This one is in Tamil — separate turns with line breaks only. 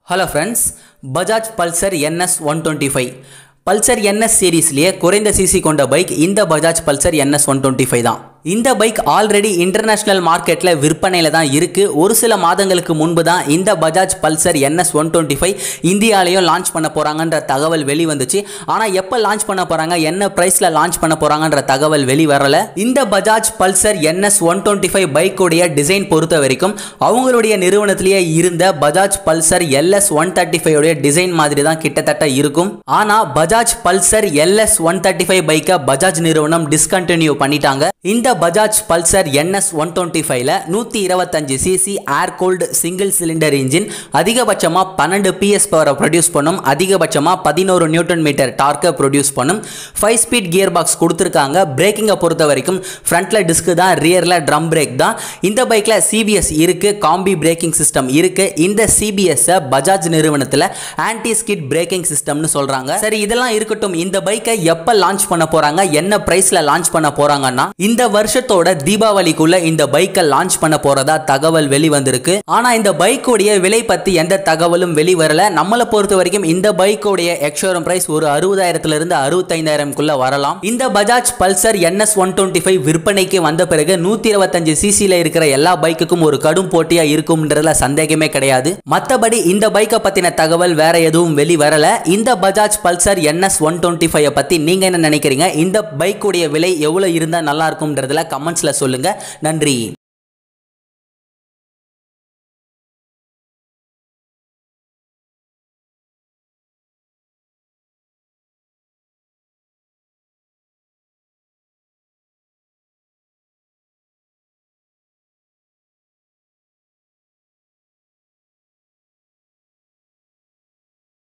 hello friends Bajaj Pulsar NS one twenty five Pulsar NS சீரீஸ்லேயே குறைந்த சிசி கொண்ட பைக் இந்த Bajaj Pulsar NS one twenty five தான் இந்த பைக் ஆல்ரெடி இன்டர்நேஷ்னல் மார்க்கெட்டில் விற்பனையில் தான் இருக்குது ஒரு சில மாதங்களுக்கு முன்பு தான் இந்த Bajaj Pulsar NS one twenty five இந்தியாலையும் லான்ச் பண்ண போகிறாங்கன்ற தகவல் வெளிவந்துச்சு ஆனால் எப்போ லான்ச் பண்ண போகிறாங்க என்ன ப்ரைஸில் லான்ச் பண்ண போகிறாங்கன்ற தகவல் வெளி வரல இந்த Bajaj Pulsar NS one twenty five பைக்குடைய டிசைன் பொறுத்த வரைக்கும் அவங்களுடைய நிறுவனத்திலேயே இருந்த Bajaj Pulsar LS one thirty five உடைய டிசைன் மாதிரி தான் கிட்டத்தட்ட இருக்கும் ஆனால் Bajaj Pulsar LS one thirty five பைக்கை பஜாஜ் நிறுவனம் டிஸ்கண்டினியூ பண்ணிட்டாங்க இந்த Bajaj Pulsar NS one twenty ஃபைவ்ல நூற்றி இருபத்தஞ்சு CC air cooled single cylinder engine அதிகபட்சமாக பன்னெண்டு பிஎஸ் பவரை ப்ரொடியூஸ் பண்ணும் அதிகபட்சமாக பதினோரு நியூட்டன் மீட்டர் டார்க்கை ப்ரொடியூஸ் பண்ணும் ஃபைவ் ஸ்பீட் கியர் பாக்ஸ் கொடுத்துருக்காங்க பிரேக்கிங்கை பொறுத்த வரைக்கும் ஃப்ரண்ட்டில் டிஸ்க் தான் ரியரில் ட்ரம் பிரேக் தான் இந்த பைக்கில் சிபிஎஸ் இருக்குது காம்பி பிரேக்கிங் சிஸ்டம் இருக்குது இந்த சிபிஎஸ்ஸை பஜாஜ் நிறுவனத்தில் ஆன்டி ஸ்கிட் பிரேக்கிங் சிஸ்டம்னு சொல்கிறாங்க சரி இதெல்லாம் இருக்கட்டும் இந்த பைக்கை எப்போ லான்ச் பண்ண போகிறாங்க என்ன ப்ரைஸில் லான்ச் பண்ண போகிறாங்கன்னா இந்த வருஷத்தோட தீபாவளிக்குள்ள இந்த பைக்கை லான்ச் பண்ண போறதா தகவல் வெளிவந்திருக்கு ஆனா இந்த பைக்கோடைய விலை பத்தி எந்த தகவலும் வெளிவரல நம்மளை பொறுத்த வரைக்கும் இந்த பைக்கோடைய எக்ஷோரம் பிரைஸ் ஒரு அறுபதாயிரத்துல இருந்து அறுபத்தைந்தாயிரம் குள்ள வரலாம் இந்த Bajaj Pulsar NS one twenty five விற்பனைக்கு வந்த பிறகு நூத்தி இருபத்தஞ்சு சிசில இருக்கிற எல்லா பைக்குக்கும் ஒரு கடும் போட்டியா இருக்கும்ன்றதுல சந்தேகமே கிடையாது மத்தபடி இந்த பைக்கை பத்தின தகவல் வேற எதுவும் வெளிவரல இந்த Bajaj Pulsar NS one twenty five பத்தி நீங்க என்ன நினைக்கிறீங்க இந்த பைக்குடைய விலை எவ்வளவு இருந்தா நல்லா இருக்கும்ன்றதுல கமெண்ட்ஸ்ல சொல்லுங்க நன்றி